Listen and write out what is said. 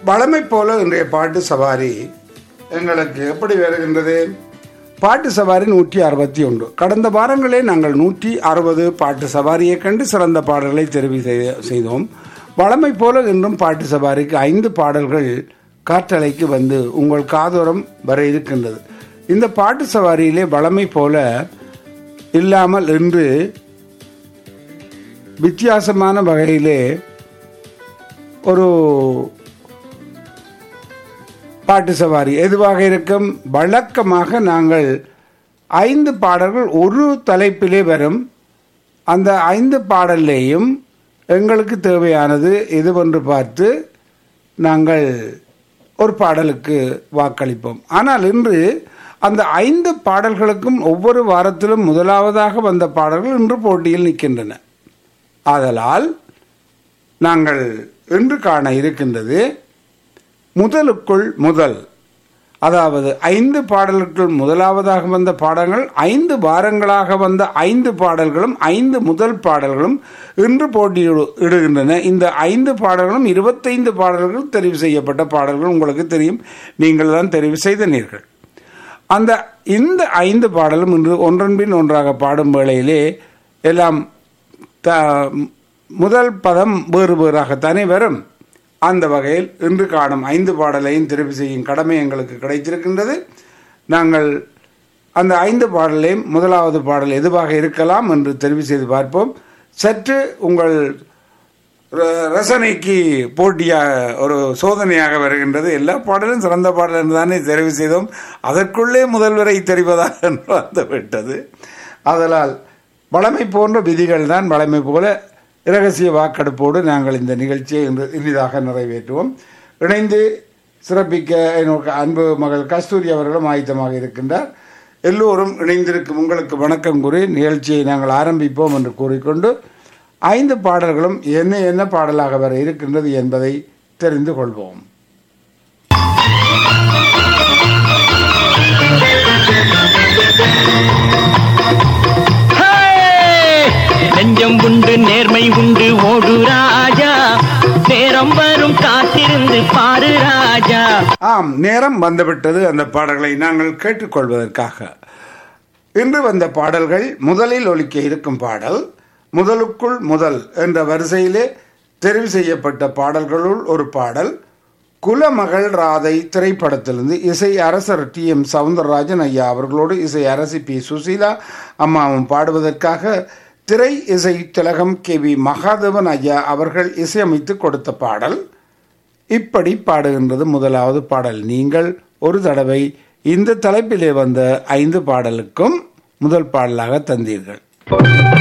வளமை போல இன்றைய பாட்டு சவாரி எங்களுக்கு எப்படி வருகின்றது பாட்டு சவாரி நூற்றி அறுபத்தி ஒன்று கடந்த வாரங்களே நாங்கள் நூற்றி அறுபது பாட்டு சவாரியை கண்டு சிறந்த பாடல்களை தெரிவு செய்த- செய்தோம் வளமை போல இன்றும் பாட்டு சவாரிக்கு ஐந்து பாடல்கள் காற்றலைக்கு வந்து உங்கள் காதோரம் வர இருக்கின்றது இந்த பாட்டு சவாரியிலே வளமை போல இல்லாமல் இன்று வித்தியாசமான வகையிலே ஒரு பாட்டு சவாரி எதுவாக இருக்கும் வழக்கமாக நாங்கள் ஐந்து பாடல்கள் ஒரு தலைப்பிலே வரும் அந்த ஐந்து பாடல்லையும் எங்களுக்கு தேவையானது எதுவென்று பார்த்து நாங்கள் ஒரு பாடலுக்கு வாக்களிப்போம் ஆனால் இன்று அந்த ஐந்து பாடல்களுக்கும் ஒவ்வொரு வாரத்திலும் முதலாவதாக வந்த பாடல்கள் இன்று போட்டியில் நிற்கின்றன ஆதலால் நாங்கள் இன்று காண இருக்கின்றது முதலுக்குள் முதல் அதாவது ஐந்து பாடல்களுக்குள் முதலாவதாக வந்த பாடல்கள் ஐந்து வாரங்களாக வந்த ஐந்து பாடல்களும் ஐந்து முதல் பாடல்களும் இன்று போட்டியிடு இடுகின்றன இந்த ஐந்து பாடல்களும் இருபத்தைந்து பாடல்கள் தெரிவு செய்யப்பட்ட பாடல்கள் உங்களுக்கு தெரியும் நீங்கள் தான் தெரிவு செய்தனீர்கள் அந்த இந்த ஐந்து பாடலும் இன்று ஒன்றன் பின் ஒன்றாக பாடும் வேளையிலே எல்லாம் த முதல் பதம் வேறு வேறாகத்தானே வரும் அந்த வகையில் இன்று காணும் ஐந்து பாடலையும் தெரிவு செய்யும் கடமை எங்களுக்கு கிடைத்திருக்கின்றது நாங்கள் அந்த ஐந்து பாடலையும் முதலாவது பாடல் எதுவாக இருக்கலாம் என்று தெரிவு செய்து பார்ப்போம் சற்று உங்கள் ர- ரசனைக்கு போட்டியாக ஒரு சோதனையாக வருகின்றது எல்லா பாடலும் சிறந்த பாடல் என்று தானே தெரிவு செய்தோம் அதற்குள்ளே முதல்வரை தெரிவதாக என்று வந்துவிட்டது அதனால் வளமை போன்ற விதிகள் தான் வளமை போல இரகசிய வாக்கெடுப்போடு நாங்கள் இந்த நிகழ்ச்சியை இன்று இனிதாக நிறைவேற்றுவோம் இணைந்து சிறப்பிக்க என்னோட அன்பு மகள் கஸ்தூரி அவர்களும் ஆயத்தமாக இருக்கின்றார் எல்லோரும் இணைந்திருக்கும் உங்களுக்கு வணக்கம் கூறி நிகழ்ச்சியை நாங்கள் ஆரம்பிப்போம் என்று கூறிக்கொண்டு ஐந்து பாடல்களும் என்ன என்ன பாடலாக வர இருக்கின்றது என்பதை தெரிந்து கொள்வோம் ஹே! நெஞ்சம் உண்டு நேர்மை உண்டு ஓடு ராஜா நேரம் வரும் காத்திருந்து பாரு ராஜா ஆம் நேரம் வந்துவிட்டது அந்த பாடல்களை நாங்கள் கேட்டுக்கொள்வதற்காக இன்று வந்த பாடல்கள் முதலில் ஒலிக்க இருக்கும் பாடல் முதலுக்குள் முதல் என்ற வரிசையிலே தெரிவு செய்யப்பட்ட பாடல்களுள் ஒரு பாடல் குலமகள் ராதை திரைப்படத்திலிருந்து இசை அரசர் டி எம் சவுந்தரராஜன் ஐயா அவர்களோடு இசை அரசி பி சுசீலா அம்மாவும் பாடுவதற்காக திரை இசை திலகம் கே வி மகாதேவன் ஐயா அவர்கள் இசையமைத்து கொடுத்த பாடல் இப்படி பாடுகின்றது முதலாவது பாடல் நீங்கள் ஒரு தடவை இந்த தலைப்பிலே வந்த ஐந்து பாடலுக்கும் முதல் பாடலாக தந்தீர்கள்